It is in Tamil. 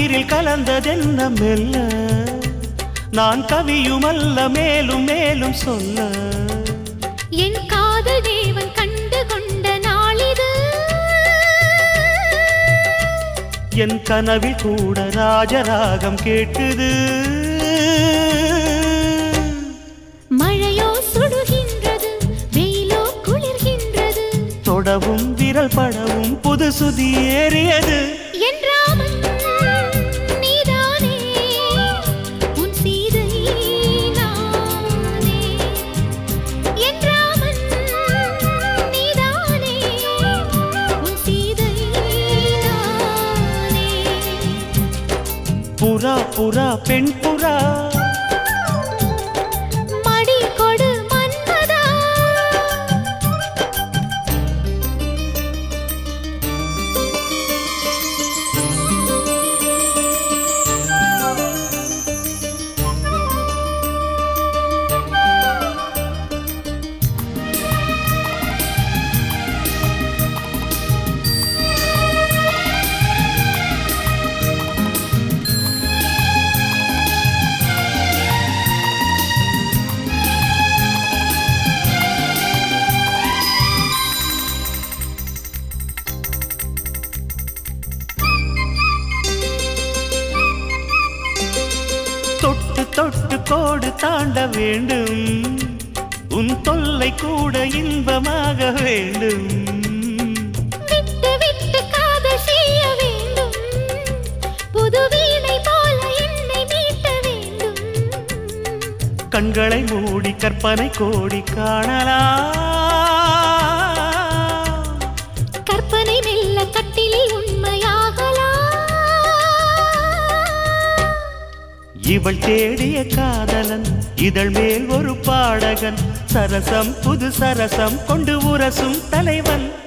உயிரில் கலந்ததென்ன மெல்ல நான் கவியுமல்ல மேலும் மேலும் சொல்ல என் காதல் தேவன் கண்டு கொண்ட நாளிது என் கனவில் கூட ராஜராகம் கேட்குது மழையோ சுடுகின்றது வெயிலோ குளிர்கின்றது தொடவும் விரல் படவும் புது சுதி ஏறியது என் ராமன் நீதானே உன் சீதை நானே என் ராமன் நீதானே உன் சீதை நானே புறா புறா பெண் புறா மடி கொடு மன்மதா தொட்டு தொட்டு கோடு தாண்ட வேண்டும் உன் தொல்லை கூட இன்பமாக வேண்டும் விட்டு விட்டு காதல் செய்ய வேண்டும் புது வீணை போல என்னை மீட்ட வேண்டும் கண்களை மூடி கற்பனை கோடி காணலாம் கற்பனை மெல்ல கட்டிலில் உண்மையாகலாம் இவள் தேடிய காதலன் இதழ் மேல் ஒரு பாடகன் சரசம் புது சரசம் கொண்டு உரசும் தலைவன்